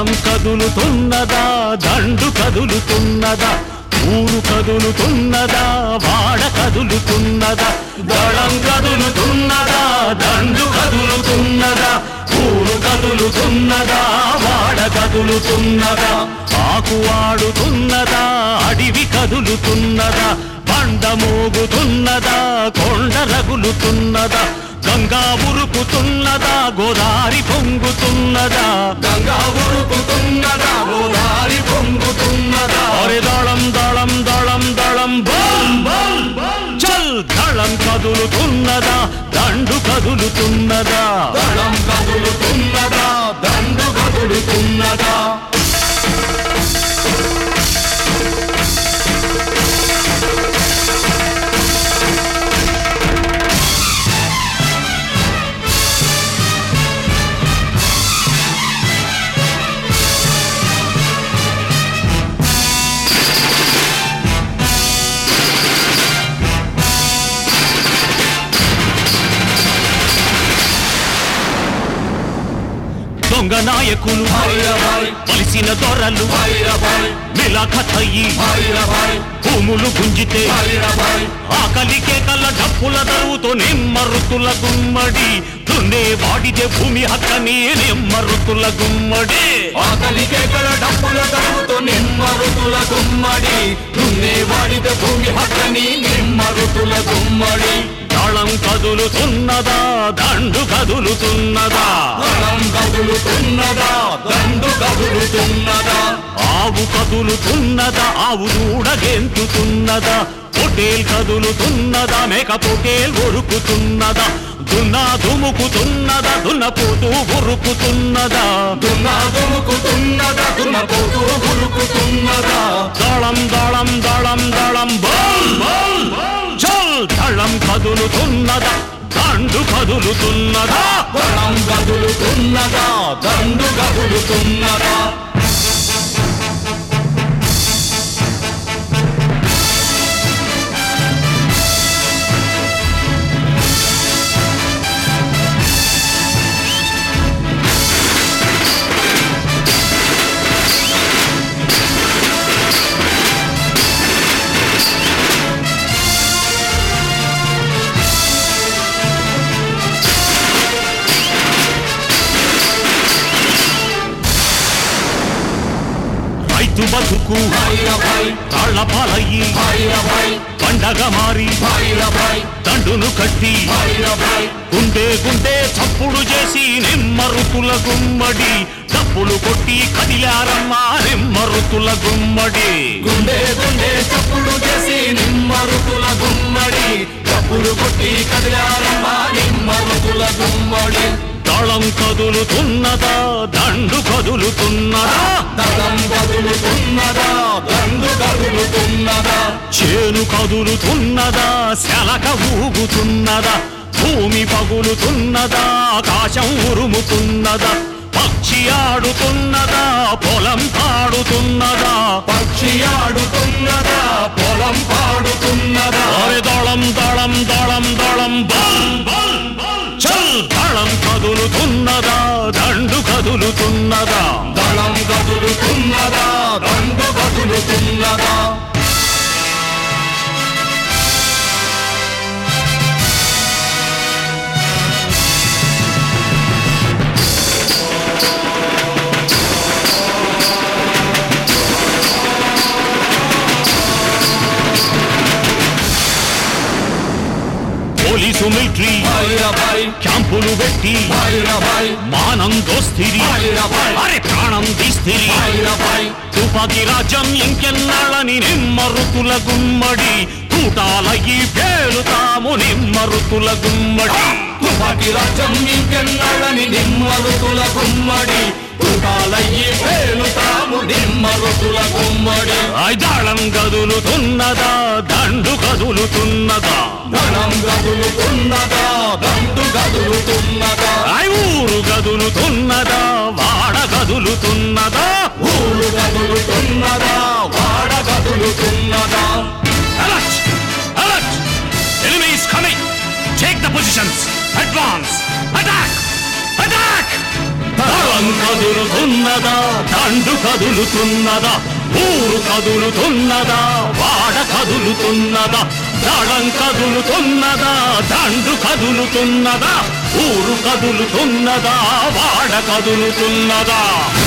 దళం కదులుతున్నదా దండు కదులుతున్నదా ఊరు కదులుతున్నదా వాడ కదులుతున్నదా దళం కదులుతున్నదా దండు కదులుతున్నదా ఊరు కదులుతున్నదా వాడ కదులుతున్నదా ఆకు ఆడుతున్నదా అడివి కదులుతున్నదా బండ మోగుతున్నదా కొండ రగులుతున్నదా గంగా ఉరుకుతున్నదా గోదారి పొంగుతున్నదా గంగా ఉరుకుతున్నదా గోదారి పొంగుతున్నదా అరే దళం దళం దళం దళం బల్ బల్ చల్ దళం కదులుతున్నదా దండు కదులుతున్నదా దళం కదులుతున్నదా దండు కదులుతున్నదా దొంగ నాయకులు భైరవాయ్ కలిసిన దొరలు భైరవాయ్ మిలాఖతయ్యి భైరవాయ్ భూములు గుంజితే భైరవాయ్ ఆకలి కేకల డప్పుల దరువుతో నిమ్మరుతుల గుమ్మడి దున్నే వాడిదే భూమి హక్కని నిమ్మరుతుల గుమ్మడి ఆకలి కేకల డప్పుల తరుగుతో నిమ్మ ఋతుల గుమ్మడి దున్నే వాడిద భూమి హక్కని నిమ్మ ఋతుల గుమ్మడి దళం కదులుతున్నదా దండు కదులుతున్నదా దళం కదులుతున్నదా దండు కదులుతున్నదా ఆవు కదులుతున్నదా ఆవు దూడ గెంతుతున్నదా పొటేల్ కదులుతున్నదా మేక పొటేల్ ఉరుకుతున్నదా దున్నా దుముకుతున్నదా దున్నపోతూ ఉరుకుతున్నదా దున్న దుముకుతున్నదా దున్నపోతూ ఉరుకుతున్నదా దళం దళం దళం దళం బల్ బల్ చల్ దళం కదులుతున్నదా దండు కదులుతున్నదా దళం కదులుతున్నదా దండు కదులుతున్నదా రైతు బతుకు భైరవాయ్ తాళ్ళపాలయ్యి భైరవాయ్ పండగ మారి భైరవాయ్ దండును కట్టి భైరవాయ్ గుండె గుండె చప్పుడు చేసి నిమ్మరుతుల గుమ్మడి డప్పులు కొట్టి కదిలారమ్మా నిమ్మరుతుల గుమ్మడి గుండె గుండె చప్పుడు చేసి నిమ్మ ఋతుల గుమ్మడి చప్పుడు కొట్టి కదిలారమ్మ నిమ్మ ఋతుల గుమ్మడి దళం కదులుతున్నదా దండు కదులుతున్నదా దళం కదులుతున్నదా దండు కదులుతున్నదా చేను కదులుతున్నదా శలక ఊగుతున్నదా భూమి పగులుతున్నదా ఆకాశం ఉరుముతున్నదా పక్షి ఆడుతున్నదా పొలం పాడుతున్నదా పక్షి ఆడుతున్నదా పొలం పాడుతున్నదా అరే దళం దళం దళం దళం బల్ బల్ చల్ దళం కదులుతున్నదా దండు కదులుతున్నదా దళం కదులుతున్నదా దండు కదులుతున్నదా పోలీసు మిలిటరీ భైరవాయ్ క్యాంపులు పెట్టి భైరవాయ్ మానం దోస్తిరి భైరవాయ్ అరే ప్రాణం తీస్తిరి భైరవాయ్ తుపాకి రాజ్యం ఇంకెన్నాళ్ళని నిమ్మరుతుల గుమ్మడి తూటాలయ్యి పేలుతాము నిమ్మరుతుల గుమ్మడి తుపాకి రాజ్యం ఇంకెన్నాళ్ళని నిమ్మ ఋతుల గుమ్మడి తుపాలయ్యి పేలుతాము నిమ్మ ఋతుల గుమ్మడి దళం కదులుతున్నదా దండు కదులుతున్నదా ధనం గదులుతున్నదా దండు గదులుతున్నదా ఐ ఊరు కదులుతున్నదా వాడ కదులుతున్నదా ఊరు గదులుతున్నదా వాడ గదులుతున్నదా Alert! Alert! Enemy is coming! Take the positions! Advance! Attack! Attack! దళం దళం కదులుతున్నదా దండు కదులుతున్నదా ఊరు కదులుతున్నదా వాడ కదులుతున్నదా దళం కదులుతున్నదా దండు కదులుతున్నదా ఊరు కదులుతున్నదా వాడ కదులుతున్నదా